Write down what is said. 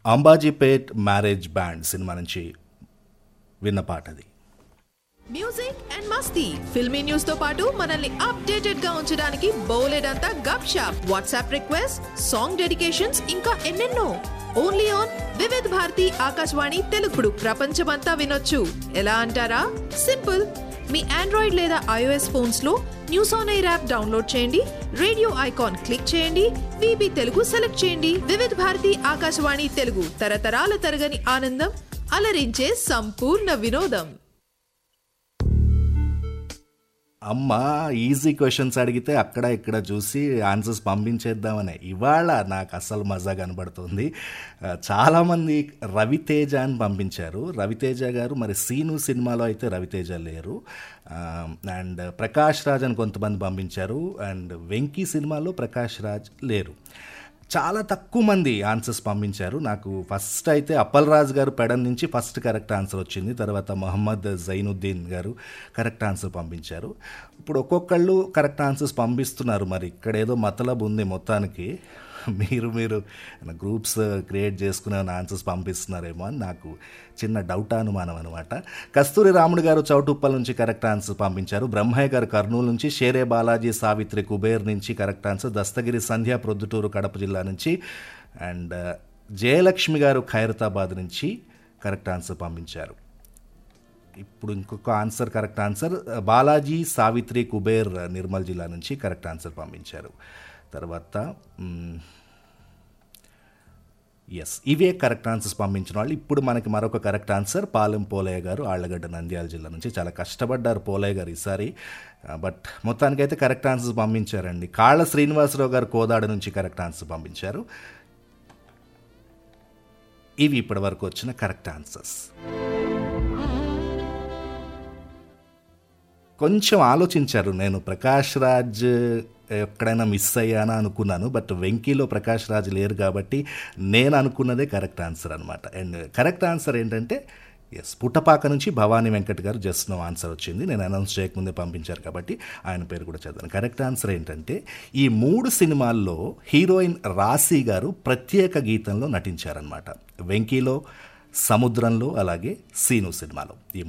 Ambajipet marriage band cinema నుంచి విన్న పాట అది మ్యూజిక్ అండ్ మస్తీ ఫిల్మీ న్యూస్ తో పాటు మనల్ని అప్డేటెడ్ గా ఉంచడానికి బోలెడంతా gupshup WhatsApp request song dedications ఇంకా ఎన్నెన్నో ఓన్లీ ఆన్ వివిధ్ భారతి ఆకాశవాణి తెలుగుడు ప్రపంచమంతా వినొచ్చు ఎలా అంటారా సింపుల్ మీ ఆండ్రాయిడ్ లేదా ఐఓఎస్ ఫోన్స్ లో news on air app download చేయండి రేడియో ఐకాన్ క్లిక్ చేయండి విబి తెలుగు సెలెక్ట్ చేయండి వివిధ భారతి ఆకాశవాణి తెలుగు తరతరాల తరగని ఆనందం అలరించే సంపూర్ణ వినోదం అమ్మ ఈజీ క్వశ్చన్స్ అడిగితే అక్కడ ఇక్కడ చూసి ఆన్సర్స్ పంపించేద్దామనే ఇవాళ నాకు అసలు మజా కనబడుతుంది ఆ, చాలామంది రవితేజ అని పంపించారు రవితేజ గారు మరి సీను సినిమాలో అయితే రవితేజ లేరు ఆ, అండ్ ప్రకాష్ రాజ్ అని కొంతమంది పంపించారు అండ్ వెంకీ సినిమాలో ప్రకాష్ రాజ్ లేరు చాలా తక్కువ మంది ఆన్సర్స్ పంపించారు నాకు ఫస్ట్ అయితే అప్పల్ రాజ్ గారు పెడన్ నుంచి ఫస్ట్ కరెక్ట్ ఆన్సర్ వచ్చింది తర్వాత మొహమ్మద్ జైనుద్దీన్ గారు కరెక్ట్ ఆన్సర్ పంపించారు ఇప్పుడు ఒక్కొక్కళ్ళు కరెక్ట్ ఆన్సర్స్ పంపిస్తున్నారు మరి ఇక్కడ ఏదో మతలబ్ ఉంది మొత్తానికి మీరు మీరు గ్రూప్స్ క్రియేట్ చేసుకునే ఆన్సర్స్ పంపిస్తున్నారేమో అని నాకు చిన్న డౌట్ అనుమానం అనమాట కస్తూరి రాముడు గారు చౌటుప్పల్ నుంచి కరెక్ట్ ఆన్సర్ పంపించారు బ్రహ్మయ్య గారు కర్నూలు నుంచి షేరే బాలాజీ సావిత్రి కుబేర్ నుంచి కరెక్ట్ ఆన్సర్ దస్తగిరి సంధ్య ప్రొద్దుటూరు కడప జిల్లా నుంచి అండ్ జయలక్ష్మి గారు ఖైరతాబాద్ నుంచి కరెక్ట్ ఆన్సర్ పంపించారు ఇప్పుడు ఇంకొక answer correct answer Balaji Savitri Kuber Nirmal జిల్లా నుంచి కరెక్ట్ ఆన్సర్ పంపించారు తర్వాత ఎస్ ఇవే కరెక్ట్ ఆన్సర్స్ పంపించిన వాళ్ళు ఇప్పుడు మనకి మరొక కరెక్ట్ ఆన్సర్ పాలెం పోలయ్య గారు ఆళ్లగడ్డ నంద్యాల జిల్లా నుంచి చాలా కష్టపడ్డారు పోలయ్య గారు ఈసారి బట్ మొత్తానికైతే కరెక్ట్ ఆన్సర్స్ పంపించారండి కాళ్ళ శ్రీనివాసరావు గారు కోదాడ నుంచి కరెక్ట్ ఆన్సర్ పంపించారు ఇవి ఇప్పటి వరకు వచ్చిన కరెక్ట్ ఆన్సర్స్ కొంచెం ఆలోచించారు నేను ప్రకాష్ రాజ్ ఎక్కడైనా మిస్ అయ్యానా అనుకున్నాను బట్ వెంకీలో ప్రకాష్ రాజ్ లేరు కాబట్టి నేను అనుకున్నదే కరెక్ట్ ఆన్సర్ అనమాట అండ్ కరెక్ట్ ఆన్సర్ ఏంటంటే ఎస్ పుట్టపాక నుంచి భవానీ వెంకట్ గారు జస్ట్ నో ఆన్సర్ వచ్చింది నేను అనౌన్స్ చేయకముందే పంపించారు కాబట్టి ఆయన పేరు కూడా చదివాను కరెక్ట్ ఆన్సర్ ఏంటంటే ఈ మూడు సినిమాల్లో హీరోయిన్ రాశి గారు ప్రత్యేక గీతంలో నటించారనమాట వెంకీలో సముద్రంలో అలాగే సీను సినిమాలో ఈ